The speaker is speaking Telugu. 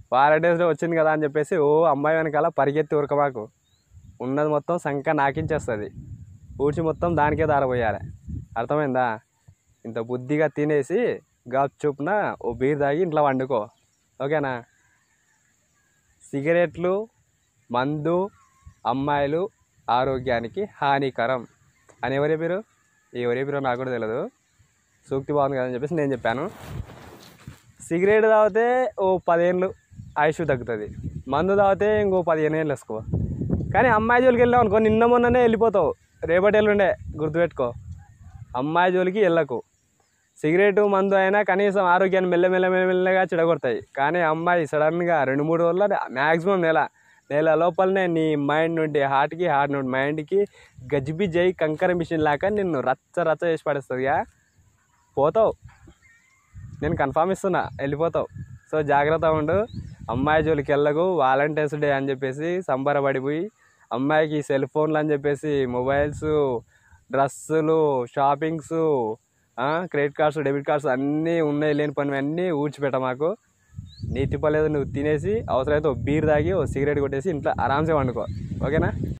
వాలంటీర్స్ డే వచ్చింది కదా అని చెప్పేసి ఓ అమ్మాయి వెనకాల పరిగెత్తి ఉరక మాకు ఉన్నది మొత్తం సంక నాకించేస్తుంది ఊడ్చి మొత్తం దానికే దారపోయాలి అర్థమైందా ఇంత బుద్ధిగా తినేసి గాప్ చూపున ఓ బీర్ తాగి ఇంట్లో వండుకో ఓకేనా సిగరెట్లు మందు అమ్మాయిలు ఆరోగ్యానికి హానికరం అని ఎవరు చెప్పారు ఎవరు చెప్పారో నాకు కూడా తెలియదు సూక్తి బాగుంది కదా అని చెప్పేసి నేను చెప్పాను సిగరెట్ తాగితే ఓ పదేళ్ళు ఆయుష్ తగ్గుతుంది మందు తాగితే ఇంకో పదిహేను ఏళ్ళు వేసుకో కానీ అమ్మాయి జోలికి వెళ్ళావు అనుకో నిన్న మొన్ననే వెళ్ళిపోతావు రేపటి ఎల్లుండే గుర్తుపెట్టుకో అమ్మాయి జోలికి వెళ్ళకు సిగరెట్ మందు అయినా కనీసం ఆరోగ్యాన్ని మెల్లమెల్ల మెల్లమెల్లగా చెడగొడతాయి కానీ అమ్మాయి సడన్గా రెండు మూడు రోజుల్లో మ్యాక్సిమం నెల నెల లోపలనే నీ మైండ్ నుండి హార్ట్కి హార్ట్ నుండి మైండ్కి గజిబిజ్ అయ్యి కంకర మిషన్ లాగా నిన్ను రచ్చ రచ్చ చేసి పడేస్తుందిగా పోతావు నేను కన్ఫామ్ ఇస్తున్నా వెళ్ళిపోతావు సో జాగ్రత్త ఉండు అమ్మాయి జోలికి వెళ్ళకు వాలంటీర్స్ డే అని చెప్పేసి సంబరపడిపోయి అమ్మాయికి సెల్ ఫోన్లు అని చెప్పేసి మొబైల్స్ డ్రస్సులు shoppings credit cards debit cards అన్నీ ఉన్నాయి లేని పని అన్నీ ఊడ్చిపెట్ట మాకు నీతి పలేదు నువ్వు తినేసి అవసరమైతే ఓ బీర్ తాగి ఓ సిగరెట్ కొట్టేసి ఇంట్లో ఆరామ్సే వండుకో ఓకేనా